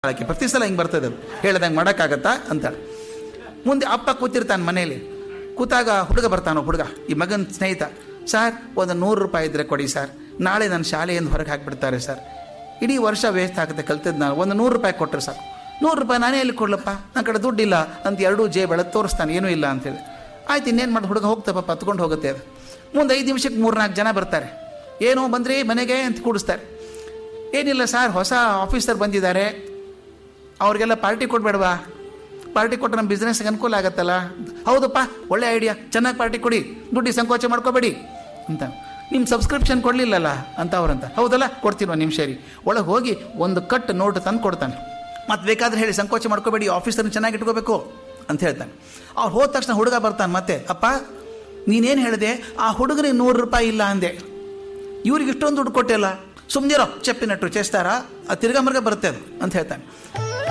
ಆಕೆ ಪ್ರತಿ ಸಲ ಹಿಂಗೆ ಬರ್ತದೆ ಅದು ಹೇಳ್ದಂಗೆ ಮಾಡೋಕ್ಕಾಗತ್ತಾ ಅಂತಾಳೆ ಮುಂದೆ ಅಪ್ಪ ಕೂತಿರ್ತಾನೆ ಮನೇಲಿ ಕೂತಾಗ ಹುಡುಗ ಬರ್ತಾನೋ ಹುಡುಗ ಈ ಮಗನ ಸ್ನೇಹಿತ ಸರ್ ಒಂದು ನೂರು ರೂಪಾಯಿ ಇದ್ರೆ ಕೊಡಿ ಸರ್ ನಾಳೆ ನನ್ನ ಶಾಲೆಯಿಂದ ಹೊರಗೆ ಹಾಕಿಬಿಡ್ತಾರೆ ಸರ್ ಇಡೀ ವರ್ಷ ವೇಸ್ಟ್ ಆಗುತ್ತೆ ಕಲ್ತಿದ್ದು ನಾನು ಒಂದು ನೂರು ರೂಪಾಯಿ ಕೊಟ್ಟರೆ ಸಾಕು ನೂರು ರೂಪಾಯಿ ನಾನೇ ಎಲ್ಲಿ ಕೊಡ್ಲಪ್ಪ ನನ್ನ ಕಡೆ ದುಡ್ಡಿಲ್ಲ ಅಂತ ಎರಡೂ ಜೇ ಬೆಳಗ್ಗೆ ತೋರಿಸ್ತಾನೆ ಏನೂ ಇಲ್ಲ ಅಂತೇಳಿ ಆಯ್ತು ಇನ್ನೇನು ಮಾಡಿ ಹುಡುಗ ಹೋಗ್ತಾ ಪಾಪ ಹತ್ಕೊಂಡು ಹೋಗುತ್ತೆ ಅದು ಮುಂದೆ ಐದು ನಿಮಿಷಕ್ಕೆ ಮೂರು ನಾಲ್ಕು ಜನ ಬರ್ತಾರೆ ಏನೋ ಬಂದ್ರಿ ಮನೆಗೆ ಅಂತ ಕೂಡಿಸ್ತಾರೆ ಏನಿಲ್ಲ ಸರ್ ಹೊಸ ಆಫೀಸರ್ ಬಂದಿದ್ದಾರೆ ಅವ್ರಿಗೆಲ್ಲ ಪಾರ್ಟಿ ಕೊಡ್ಬೇಡವಾ ಪಾರ್ಟಿ ಕೊಟ್ಟರೆ ನಮ್ಮ ಬಿಸ್ನೆಸ್ಗೆ ಅನುಕೂಲ ಆಗತ್ತಲ್ಲ ಹೌದಪ್ಪ ಒಳ್ಳೆ ಐಡಿಯಾ ಚೆನ್ನಾಗಿ ಪಾರ್ಟಿ ಕೊಡಿ ದುಡ್ಡಿ ಸಂಕೋಚ ಮಾಡ್ಕೋಬೇಡಿ ಅಂತ ನಿಮ್ಮ ಸಬ್ಸ್ಕ್ರಿಪ್ಷನ್ ಕೊಡಲಿಲ್ಲಲ್ಲ ಅಂತ ಅವ್ರಂತ ಹೌದಲ್ಲ ಕೊಡ್ತೀನಿ ಒಂದು ನಿಮಿಷ ರೀ ಒಳಗೆ ಹೋಗಿ ಒಂದು ಕಟ್ ನೋಟ್ ತಂದು ಕೊಡ್ತಾನೆ ಮತ್ತೆ ಬೇಕಾದ್ರೆ ಹೇಳಿ ಸಂಕೋಚ ಮಾಡ್ಕೋಬೇಡಿ ಆಫೀಸರ್ನ ಚೆನ್ನಾಗಿ ಇಟ್ಕೋಬೇಕು ಅಂತ ಹೇಳ್ತಾನೆ ಅವ್ರು ಹೋದ ತಕ್ಷಣ ಹುಡುಗ ಬರ್ತಾನೆ ಮತ್ತೆ ಅಪ್ಪ ನೀನೇನು ಹೇಳಿದೆ ಆ ಹುಡುಗನಿಗೆ ನೂರು ರೂಪಾಯಿ ಇಲ್ಲ ಅಂದೆ ಇವ್ರಿಗೆ ಇಷ್ಟೊಂದು ದುಡ್ಡು ಕೊಟ್ಟಿಲ್ಲ ಸುಮ್ಮನಿರೋ ಚಪ್ಪಿನಟ್ಟು ಚೇಸ್ತಾರ ಆ ತಿರ್ಗಾ ಮರ್ಗ ಬರುತ್ತೆ ಅದು ಅಂತ ಹೇಳ್ತಾನೆ